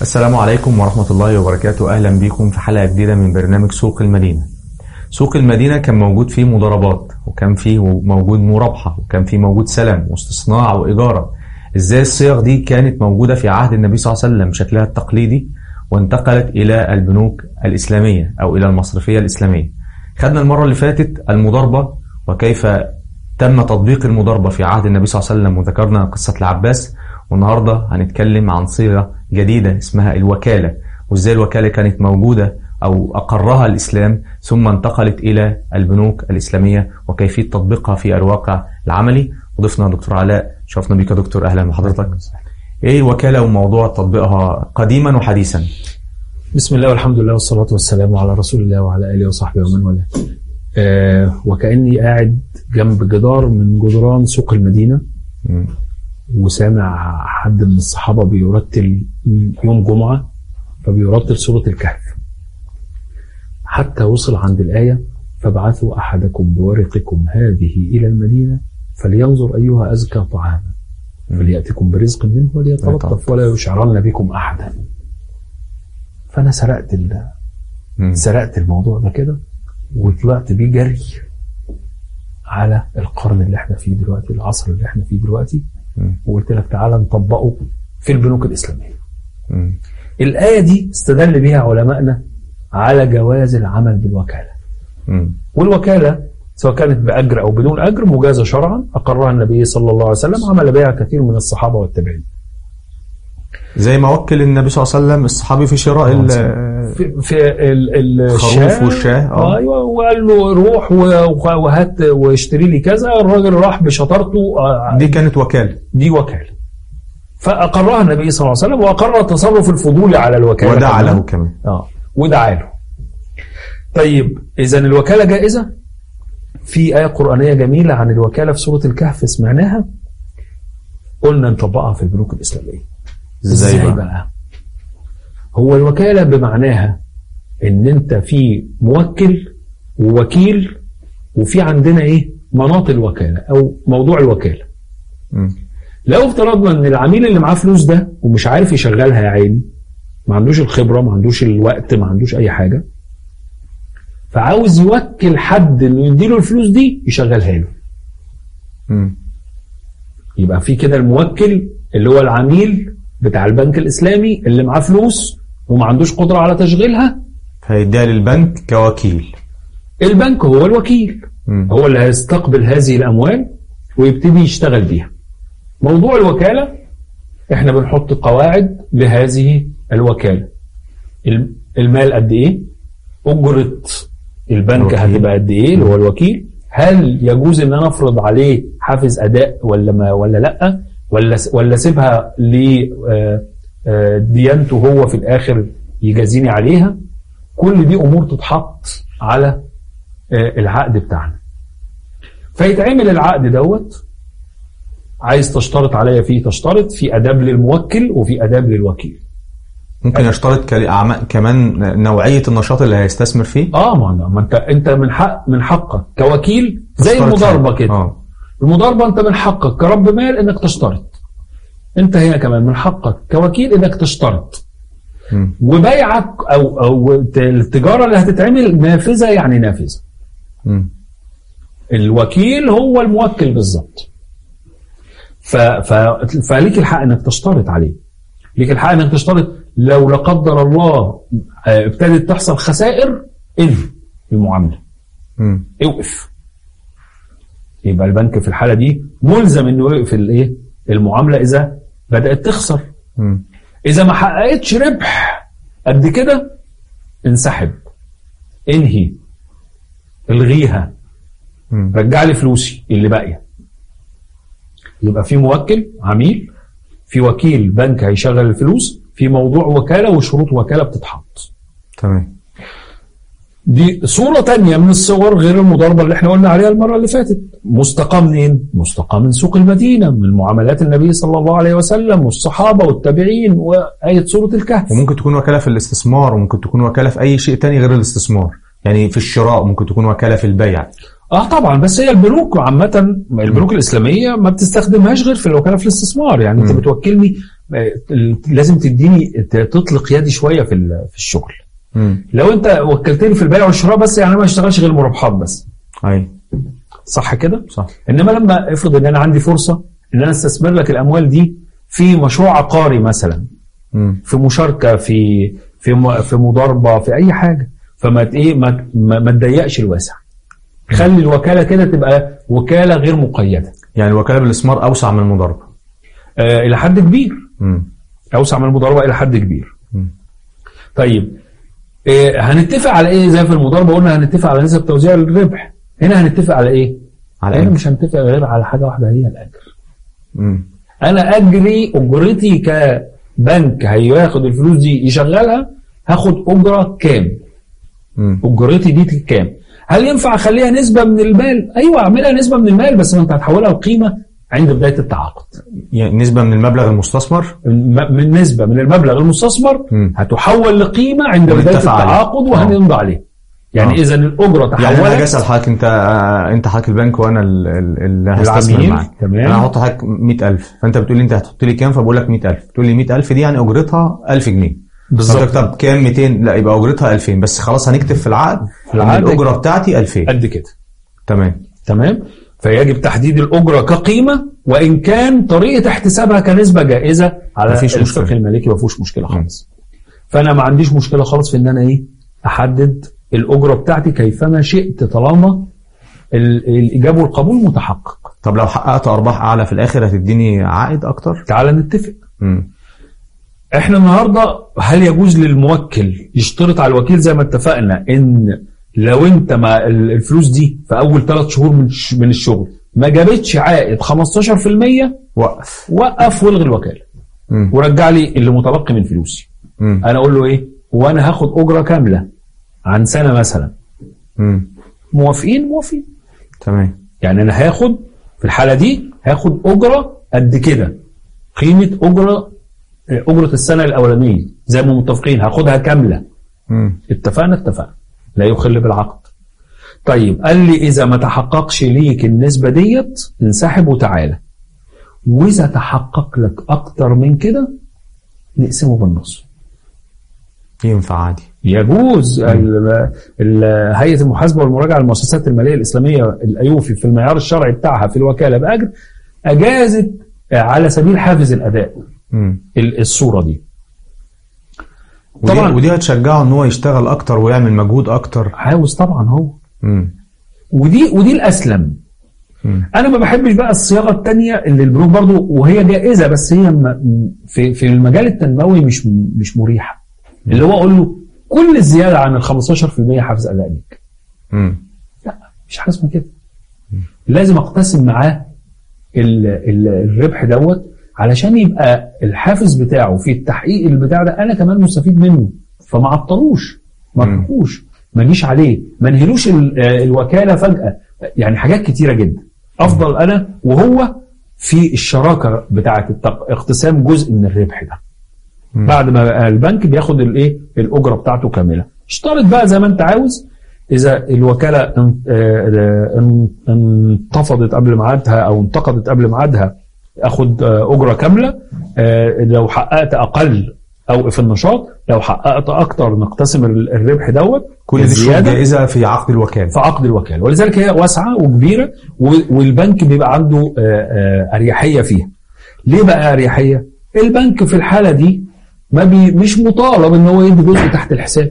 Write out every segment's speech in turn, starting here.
السلام عليكم ورحمة الله وبركاته أهلا بكم في حلقة جديدة من برنامج سوق المدينة سوق المدينة كان موجود فيه مضاربات وكان فيه موجود مرابحة وكان فيه موجود سلم واستصناع وإيجارة ازاي الصيغ دي كانت موجودة في عهد النبي صلى الله عليه وسلم بشكلها التقليدي وانتقلت إلى البنوك الإسلامية أو إلى المصرفية الإسلامية خدنا المرة اللي فاتت المضاربة وكيف تم تطبيق المضاربة في عهد النبي صلى الله عليه وسلم وذكرنا قصة العباس والنهاردة هنتكلم عن صيغة جديدة اسمها الوكالة وازاي الوكالة كانت موجودة أو أقرها الإسلام ثم انتقلت إلى البنوك الإسلامية وكيفية تطبيقها في الواقع العملي وضيفنا دكتور علاء شرفنا بك يا دكتور أهلا بحضرتك إيه الوكالة وموضوع تطبيقها قديما وحديثا بسم الله والحمد لله والصلاة والسلام على رسول الله وعلى آله وصحبه ومن والاه آه وكأني قاعد جنب جدار من جدران سوق المدينة مم. وسامع حد من الصحابة بيرتل يوم جمعة فبيرتل سورة الكهف حتى وصل عند الآية فابعثوا أحدكم بورقكم هذه إلى المدينة فلينظر أيها أزكى طعاما فليأتكم برزق منه وليتلطف ولا يشعرن بكم أحدا فأنا سرقت ال- مم. سرقت الموضوع ده كده وطلعت بيه جري على القرن اللي احنا فيه دلوقتي العصر اللي احنا فيه دلوقتي مم. وقلت لك تعالى نطبقه في البنوك الإسلامية مم. الآية دي استدل بها علمائنا على جواز العمل بالوكالة مم. والوكالة سواء كانت بأجر أو بدون أجر مجازة شرعا أقرها النبي صلى الله عليه وسلم عمل بها كثير من الصحابة والتابعين زي ما وكل النبي صلى الله عليه وسلم الصحابي في شراء ال- في, في ال- ال- الخروف الشاة والشاه اه ايوه وقال له روح و- وهات واشتري لي كذا الراجل راح بشطارته آه، دي كانت وكالة دي وكاله فاقرها النبي صلى الله عليه وسلم واقر التصرف الفضولي على الوكاله ودعا كمان. له كمان اه ودعا له طيب اذا الوكاله جائزه في ايه قرانيه جميله عن الوكاله في سوره الكهف سمعناها قلنا نطبقها في البنوك الاسلاميه ازاي بقى بقى هو الوكاله بمعناها ان انت في موكل ووكيل وفي عندنا ايه مناط الوكاله او موضوع الوكاله مم. لو افترضنا ان العميل اللي معاه فلوس ده ومش عارف يشغلها يا عيني ما عندوش الخبره ما عندوش الوقت ما عندوش اي حاجه فعاوز يوكل حد انه يديله الفلوس دي يشغلها له مم. يبقى في كده الموكل اللي هو العميل بتاع البنك الاسلامي اللي معاه فلوس وما عندوش قدره على تشغيلها هيديها للبنك كوكيل البنك هو الوكيل مم. هو اللي هيستقبل هذه الاموال ويبتدي يشتغل بيها موضوع الوكاله احنا بنحط قواعد لهذه الوكاله الم- المال قد ايه اجره البنك الوكيل. هتبقى قد ايه اللي هو الوكيل هل يجوز ان انا افرض عليه حافز اداء ولا ما ولا لا ولا س- ولا اسيبها ل آه، آه، ديانته هو في الاخر يجازيني عليها كل دي امور تتحط على آه، العقد بتاعنا فيتعمل العقد دوت عايز تشترط عليا فيه تشترط في اداب للموكل وفي اداب للوكيل ممكن يشترط كل- أعما- كمان نوعية النشاط اللي هيستثمر فيه اه ما أنا- ما انت انت من حق من حقك كوكيل زي تشترط المضاربه حاجة. كده اه المضاربه انت من حقك كرب مال انك تشترط انت هنا كمان من حقك كوكيل انك تشترط مم. وبيعك او او ت- التجاره اللي هتتعمل نافذه يعني نافذه مم. الوكيل هو الموكل بالظبط ف... ف... فليك الحق انك تشترط عليه ليك الحق انك تشترط لو لا قدر الله آه، ابتدت تحصل خسائر انهي المعامله مم. اوقف يبقى البنك في الحاله دي ملزم انه يوقف الايه المعامله اذا بدات تخسر مم. اذا ما حققتش ربح قد كده انسحب انهي الغيها مم. رجع لي فلوسي اللي باقيه يبقى في موكل عميل في وكيل بنك هيشغل الفلوس في موضوع وكاله وشروط وكاله بتتحط تمام دي صورة تانية من الصور غير المضاربة اللي احنا قلنا عليها المرة اللي فاتت مستقى منين؟ مستقى من سوق المدينة من معاملات النبي صلى الله عليه وسلم والصحابة والتابعين وآية سورة الكهف وممكن تكون وكالة في الاستثمار وممكن تكون وكالة في أي شيء تاني غير الاستثمار يعني في الشراء ممكن تكون وكالة في البيع اه طبعا بس هي البنوك عامة البنوك الإسلامية ما بتستخدمهاش غير في الوكالة في الاستثمار يعني انت مم. بتوكلني آه، لازم تديني ت- تطلق يدي شويه في ال- في الشغل امم لو انت وكلتني في البيع والشراء بس يعني أنا ما اشتغلش غير مرابحات بس ايوه صح كده صح انما لما افرض ان انا عندي فرصه ان انا استثمر لك الاموال دي في مشروع عقاري مثلا امم في مشاركه في في م- في مضاربه في اي حاجه فما ت- ايه ما ما ما تضيقش الواسع خلي الوكاله كده تبقى وكاله غير مقيده يعني الوكاله بالاستثمار اوسع من المضاربه آه الى حد كبير امم اوسع من المضاربه الى حد كبير مم. طيب إيه هنتفق على ايه زي في المضاربه قلنا هنتفق على نسب توزيع الربح هنا هنتفق على ايه على هنا ايه مش هنتفق غير على حاجه واحده هي الاجر امم انا اجري اجرتي كبنك هياخد الفلوس دي يشغلها هاخد اجره كام امم اجرتي دي كام هل ينفع اخليها نسبه من المال ايوه اعملها نسبه من المال بس ما انت هتحولها لقيمه عند بدايه التعاقد يعني نسبه من المبلغ المستثمر من من نسبه من المبلغ المستثمر مم. هتحول لقيمه عند بدايه ونتفق عليه. التعاقد آه. وهنمضي عليه يعني آه. اذا الاجره يعني انا هاجي تحولت اسال حضرتك انت آه، انت حضرتك البنك وانا ال- ال- اللي هستثمر العميل، معاك تمام. انا هحط حضرتك 100000 فانت بتقول لي انت هتحط لي كام فبقول لك 100000 تقول لي 100000 دي يعني اجرتها 1000 جنيه بالظبط. بالظبط طب كام 200 لا يبقى اجرتها 2000 بس خلاص هنكتب في العقد في العقد ان الاجره بتاعتي 2000 قد كده تمام تمام فيجب تحديد الاجره كقيمه وان كان طريقه احتسابها كنسبه جائزه على مفيش الفقه مشكلة. المالكي ما فيهوش مشكله خالص فانا ما عنديش مشكله خالص في ان انا ايه احدد الاجره بتاعتي كيفما شئت طالما ال- الاجابه والقبول متحقق طب لو حققت ارباح اعلى في الاخر هتديني عائد اكتر تعال نتفق امم احنا النهارده هل يجوز للموكل يشترط على الوكيل زي ما اتفقنا ان لو انت ما ال- الفلوس دي في اول ثلاث شهور من الش- من الشغل ما جابتش عائد 15% وقف وقف والغي الوكاله امم ورجع لي اللي متبقي من فلوسي امم انا اقول له ايه وانا هاخد اجره كامله عن سنه مثلا امم موافقين موافقين تمام يعني انا هاخد في الحاله دي هاخد اجره قد كده قيمه اجره اجره السنه الاولانيه زي ما متفقين هاخدها كامله امم اتفقنا اتفقنا لا يخل بالعقد طيب قال لي اذا ما تحققش ليك النسبه ديت انسحب وتعالى واذا تحقق لك اكتر من كده نقسمه بالنص ينفع عادي يجوز ال- ال- هيئه المحاسبه والمراجعه للمؤسسات الماليه الاسلاميه الايوفي في المعيار الشرعي بتاعها في الوكاله باجر اجازت على سبيل حافز الاداء امم ال- الصوره دي ودي, طبعاً. ودي هتشجعه ان هو يشتغل اكتر ويعمل مجهود اكتر عاوز طبعا هو امم ودي ودي الاسلم مم. انا ما بحبش بقى الصياغه الثانيه اللي البنوك برضو وهي جائزه بس هي م- في في المجال التنموي مش مش مريحه اللي هو اقول له كل الزياده عن ال 15% حافز اداء ليك امم لا مش حاجه اسمها كده لازم اقتسم معاه ال- ال- الربح دوت علشان يبقى الحافز بتاعه في التحقيق البتاع ده انا كمان مستفيد منه فما عطلوش ما مم. ارهقوش ما اجيش عليه ما انهلوش ال- آه، الوكاله فجاه يعني حاجات كتيره جدا افضل انا وهو في الشراكه بتاعه التق- اقتسام جزء من الربح ده مم. بعد ما البنك بياخد الايه الاجره بتاعته كامله اشترط بقى زي ما انت عاوز اذا الوكاله ان- آه، ان- انتفضت قبل ميعادها او انتقدت قبل ميعادها اخد آه، اجره كامله آه، لو حققت اقل اوقف النشاط لو حققت اكتر نقتسم ال- الربح دوت كل دي شروط الزياده جائزه في عقد الوكاله في عقد الوكاله ولذلك هي واسعه وكبيره و- والبنك بيبقى عنده آه، آه، اريحيه فيها ليه بقى اريحيه البنك في الحاله دي ما بي مش مطالب ان هو يدي جزء تحت الحساب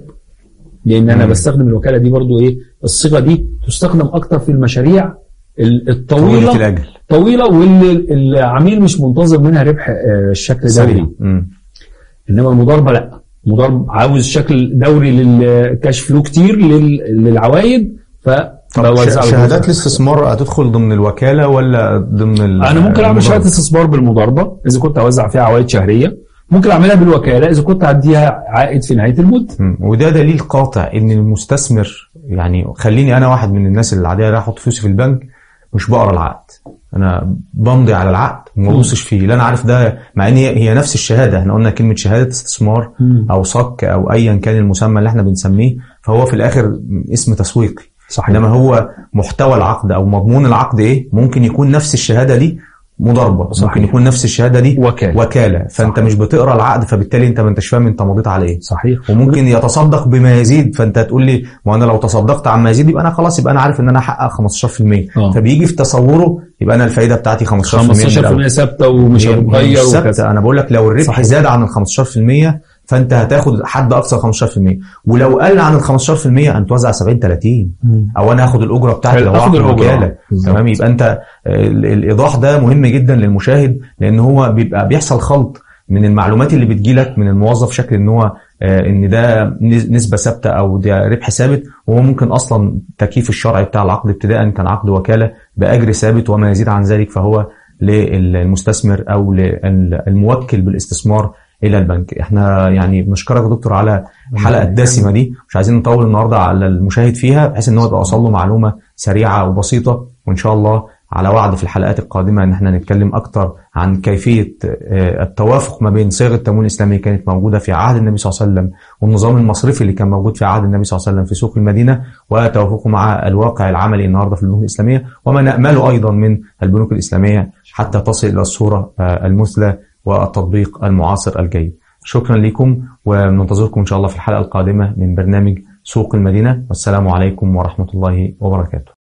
لان انا مم. بستخدم الوكاله دي برضو ايه الصيغه دي تستخدم اكتر في المشاريع ال- طويله الطويله الاجل طويله واللي العميل مش منتظر منها ربح آه، الشكل دوري امم انما المضاربه لا المضاربه عاوز شكل دوري للكاش فلو كتير لل- للعوايد ف طب بوزع ش- له شهادات جزء. الاستثمار هتدخل ضمن الوكاله ولا ضمن ال- انا ممكن اعمل شهاده المضاربة؟ استثمار بالمضاربه اذا كنت اوزع فيها عوائد شهريه ممكن اعملها بالوكاله اذا كنت هديها عائد في نهايه المده مم. وده دليل قاطع ان المستثمر يعني خليني انا واحد من الناس العاديه اللي احط فلوسي في البنك مش بقرا العقد انا بمضي على العقد وما مم. ببصش فيه لا انا عارف ده مع ان هي هي نفس الشهاده احنا قلنا كلمه شهاده استثمار مم. او صك او ايا كان المسمى اللي احنا بنسميه فهو في الاخر اسم تسويقي صحيح انما هو محتوى العقد او مضمون العقد ايه ممكن يكون نفس الشهاده دي مضاربه صحيح. ممكن يكون نفس الشهاده دي وكالة. وكاله فانت صحيح. مش بتقرا العقد فبالتالي انت ما انتش فاهم انت مضيت على ايه صحيح وممكن يتصدق بما يزيد فانت تقول لي ما انا لو تصدقت عما يزيد يبقى انا خلاص يبقى انا عارف ان انا احقق 15% آه. فبيجي في تصوره يبقى انا الفايده بتاعتي 15% من الأول. 15% ثابته ومش هي- هي هتتغير مش ثابتة. وكذا انا بقول لك لو الربح صحيح. زاد عن ال 15% فانت هتاخد حد اقصى 15% ولو قل عن ال 15% هنتوزع 70 30 مم. او انا هاخد الاجره بتاعتي لو هاخد هاخد الأجرة. وكاله بالظبط. تمام يبقى انت ال- الايضاح ده مهم جدا للمشاهد لان هو بيبقى بيحصل خلط من المعلومات اللي بتجيلك من الموظف شكل ان هو آه، ان ده نس- نسبه ثابته او ده ربح ثابت وهو ممكن اصلا تكييف الشرعي بتاع العقد ابتداء كان عقد وكاله باجر ثابت وما يزيد عن ذلك فهو للمستثمر او للموكل بالاستثمار الى البنك احنا يعني بنشكرك يا دكتور على الحلقه الدسمه دي مش عايزين نطول النهارده على المشاهد فيها بحيث ان هو يبقى وصل له معلومه سريعه وبسيطه وان شاء الله على وعد في الحلقات القادمه ان احنا نتكلم اكتر عن كيفيه آه، التوافق ما بين صيغ التمويل الاسلامي كانت موجوده في عهد النبي صلى الله عليه وسلم والنظام المصرفي اللي كان موجود في عهد النبي صلى الله عليه وسلم في سوق المدينه وتوافقه مع الواقع العملي النهارده في البنوك الاسلاميه وما نامله ايضا من البنوك الاسلاميه حتى تصل الى الصوره آه، المثلى والتطبيق المعاصر الجيد. شكرا لكم وننتظركم ان شاء الله في الحلقه القادمه من برنامج سوق المدينه والسلام عليكم ورحمه الله وبركاته.